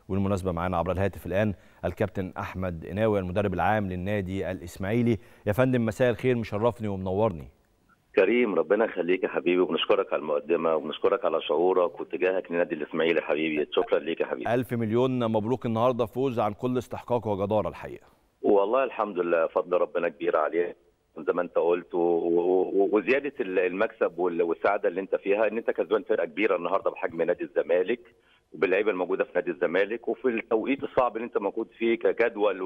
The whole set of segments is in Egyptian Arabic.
والمناسبه معانا عبر الهاتف الان الكابتن احمد قناوي المدرب العام للنادي الاسماعيلي يا فندم مساء الخير مشرفني ومنورني كريم ربنا يخليك يا حبيبي وبنشكرك على المقدمه وبنشكرك على شعورك واتجاهك لنادي الاسماعيلي يا حبيبي شكرا ليك يا حبيبي الف مليون مبروك النهارده فوز عن كل استحقاق وجداره الحقيقه والله الحمد لله فضل ربنا كبير عليه زي ما انت قلت و... و... وزياده المكسب والسعاده اللي انت فيها ان انت كسبان فرقه كبيره النهارده بحجم نادي الزمالك وباللعيبه الموجوده في نادي الزمالك وفي التوقيت الصعب اللي انت موجود فيه كجدول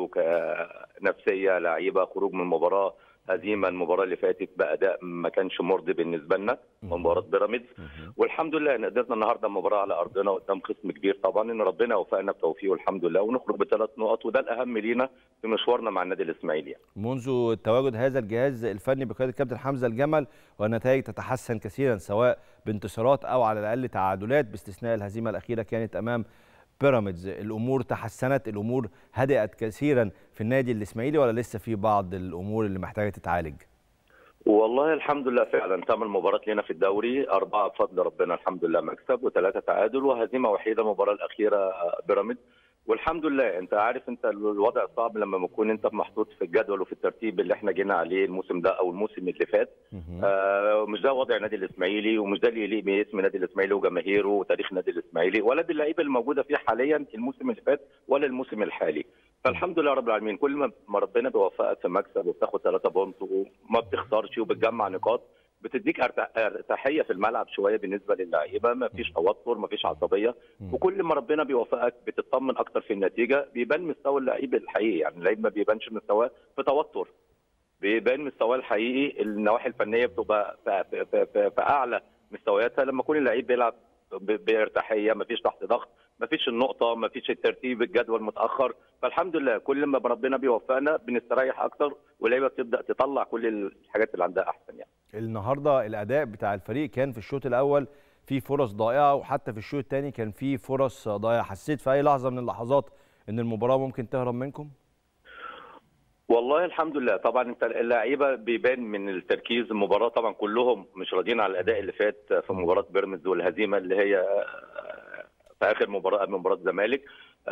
وكنفسيه لعيبه خروج من مباراه هزيمه المباراه اللي فاتت باداء ما كانش مرضي بالنسبه لنا مباراه بيراميدز والحمد لله ان قدرنا النهارده المباراه على ارضنا قدام خصم كبير طبعا ان ربنا وفقنا بتوفيقه الحمد لله ونخرج بثلاث نقط وده الاهم لينا في مشوارنا مع النادي الاسماعيلي منذ تواجد هذا الجهاز الفني بقياده الكابتن حمزه الجمل والنتائج تتحسن كثيرا سواء بانتصارات او على الاقل تعادلات باستثناء الهزيمه الاخيره كانت امام بيراميدز الامور تحسنت الامور هدأت كثيرا في النادي الاسماعيلي ولا لسه في بعض الامور اللي محتاجه تتعالج والله الحمد لله فعلا ثمان مباريات لنا في الدوري اربعه بفضل ربنا الحمد لله مكسب وثلاثه تعادل وهزيمه وحيده المباراه الاخيره بيراميدز والحمد لله انت عارف انت الوضع صعب لما بكون انت محطوط في الجدول وفي الترتيب اللي احنا جينا عليه الموسم ده او الموسم اللي فات آه مش ده وضع النادي الاسماعيلي ومش ده اللي يليق باسم النادي الاسماعيلي وجماهيره وتاريخ النادي الاسماعيلي ولا باللعيبه الموجوده فيه حاليا الموسم اللي فات ولا الموسم الحالي فالحمد لله رب العالمين كل ما ربنا بيوفقك في مكسب وبتاخد ثلاثه بونت وما بتخسرش وبتجمع نقاط بتديك ارتاحيه في الملعب شويه بالنسبه للعيبه ما فيش توتر ما فيش عصبيه وكل ما ربنا بيوفقك بتطمن اكتر في النتيجه بيبان مستوى اللعيب الحقيقي يعني اللعيب ما بيبانش مستواه في توتر بيبان مستواه الحقيقي النواحي الفنيه بتبقى في, في, في, في اعلى مستوياتها لما يكون اللعيب بيلعب بارتاحيه ما فيش تحت ضغط ما فيش النقطه ما فيش الترتيب الجدول متاخر فالحمد لله كل ما ربنا بيوفقنا بنستريح اكتر واللعيبه بتبدا تطلع كل الحاجات اللي عندها احسن يعني النهارده الاداء بتاع الفريق كان في الشوط الاول في فرص ضائعه وحتى في الشوط الثاني كان في فرص ضائعه حسيت في اي لحظه من اللحظات ان المباراه ممكن تهرب منكم والله الحمد لله طبعا انت اللعيبه بيبان من التركيز المباراه طبعا كلهم مش راضيين على الاداء اللي فات في مباراه بيراميدز والهزيمه اللي هي في اخر مباراه قبل مباراه الزمالك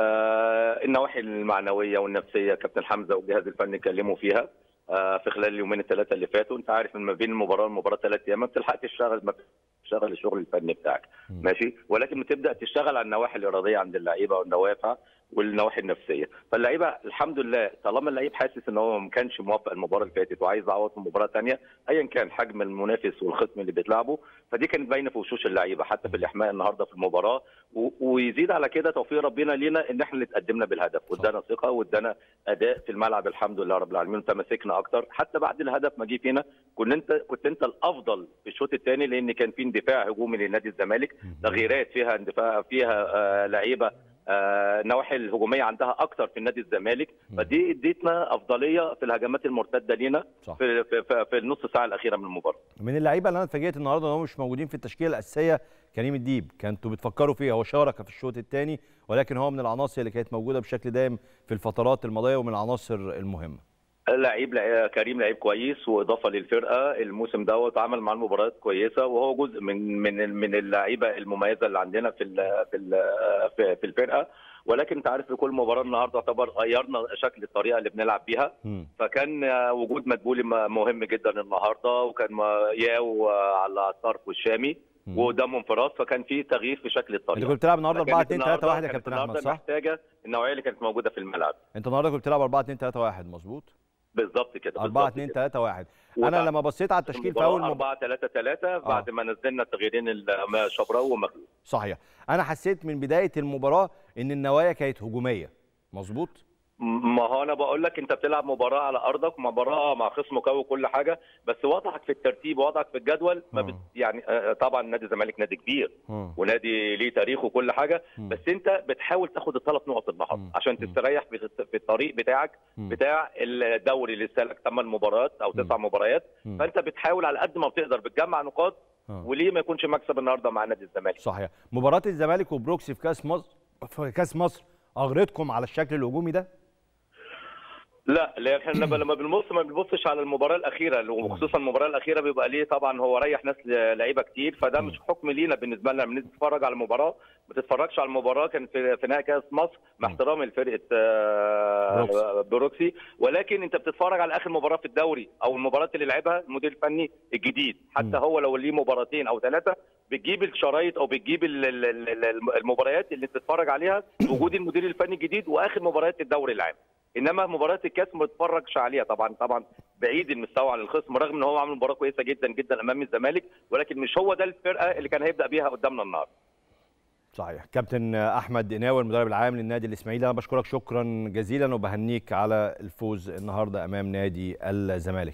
آه النواحي المعنويه والنفسيه كابتن حمزه والجهاز الفني اتكلموا فيها آه في خلال اليومين الثلاثه اللي فاتوا انت عارف ان ما بين المباراه والمباراه ثلاث ايام ما بتلحقش تشتغل ما تشتغل الشغل الفني بتاعك م. ماشي ولكن بتبدا تشتغل على النواحي الاراديه عند اللعيبه والدوافع والنواحي النفسيه فاللعيبه الحمد لله طالما اللعيب حاسس ان هو ما كانش موفق المباراه اللي فاتت وعايز يعوض في مباراه ثانيه ايا كان حجم المنافس والخصم اللي بتلعبه فدي كانت باينه في وشوش اللعيبه حتى في الاحماء النهارده في المباراه ويزيد على كده توفيق ربنا لينا ان احنا اللي تقدمنا بالهدف وادانا ثقه وادانا اداء في الملعب الحمد لله رب العالمين وتماسكنا اكتر حتى بعد الهدف ما جه فينا كنت انت كنت انت الافضل في الشوط الثاني لان كان في اندفاع هجومي لنادي الزمالك تغييرات فيها اندفاع فيها آه لعيبه آه النواحي الهجوميه عندها اكتر في نادي الزمالك فدي اديتنا افضليه في الهجمات المرتده لينا في, في, في, في النص ساعه الاخيره من المباراه من اللعيبه اللي انا اتفاجئت النهارده ان هم مش موجودين في التشكيله الاساسيه كريم الديب كنتوا بتفكروا فيه هو شارك في الشوط الثاني ولكن هو من العناصر اللي كانت موجوده بشكل دايم في الفترات الماضيه ومن العناصر المهمه لعيب كريم لعيب كويس واضافه للفرقه الموسم دوت عمل معاه مباريات كويسه وهو جزء من من من اللعيبه المميزه اللي عندنا في في في الفرقه ولكن انت عارف في كل مباراه النهارده يعتبر غيرنا شكل الطريقه اللي بنلعب بيها م. فكان وجود مدبولي مهم جدا النهارده وكان ياو على الطرف والشامي وقدام انفراد فكان في تغيير في شكل الطريقه انت كنت بتلعب النهارده 4 2 3 1 يا كابتن احمد صح؟ محتاجه النوعيه اللي كانت موجوده في الملعب انت النهارده كنت بتلعب 4 2 3 1 مظبوط؟ بالظبط كده 4 2 3 1 انا لما بصيت على التشكيل في اول 4 3 3 بعد ما نزلنا التغييرين شبراوي ومغلوب صحيح انا حسيت من بدايه المباراه ان النوايا كانت هجوميه مظبوط ما هو انا بقول لك انت بتلعب مباراه على ارضك مباراه مع خصم قوي وكل حاجه بس وضعك في الترتيب ووضعك في الجدول ما بت يعني طبعا نادي الزمالك نادي كبير ونادي ليه تاريخ وكل حاجه بس انت بتحاول تاخد الثلاث نقط النهارده عشان تستريح في الطريق بتاعك بتاع الدوري اللي لسه لك ثمان مباريات او تسع مباريات فانت بتحاول على قد ما بتقدر بتجمع نقاط وليه ما يكونش مكسب النهارده مع نادي الزمالك صحيح مباراه الزمالك وبروكسي في كاس مصر في كاس مصر اغرتكم على الشكل الهجومي ده لا لا احنا لما لما بنبص ما بنبصش على المباراه الاخيره وخصوصا المباراه الاخيره بيبقى ليه طبعا هو ريح ناس لعيبه كتير فده مش حكم لينا بالنسبه لنا لما نتفرج على المباراه ما تتفرجش على المباراه كان في في نهائي كاس مصر مع احترامي لفرقه آه، بروكسي ولكن انت بتتفرج على اخر مباراه في الدوري او المباراه اللي لعبها المدير الفني الجديد حتى هو لو ليه مباراتين او ثلاثه بتجيب الشرايط او بتجيب ال- ال- ال- المباريات اللي تتفرج عليها وجود المدير الفني الجديد واخر مباريات الدوري العام انما مباراه الكاس ما بتتفرجش عليها طبعا طبعا بعيد المستوى عن الخصم رغم ان هو عامل مباراه كويسه جدا جدا امام الزمالك ولكن مش هو ده الفرقه اللي كان هيبدا بيها قدامنا النهارده صحيح كابتن احمد قناوي المدرب العام للنادي الاسماعيلي انا بشكرك شكرا جزيلا وبهنيك على الفوز النهارده امام نادي الزمالك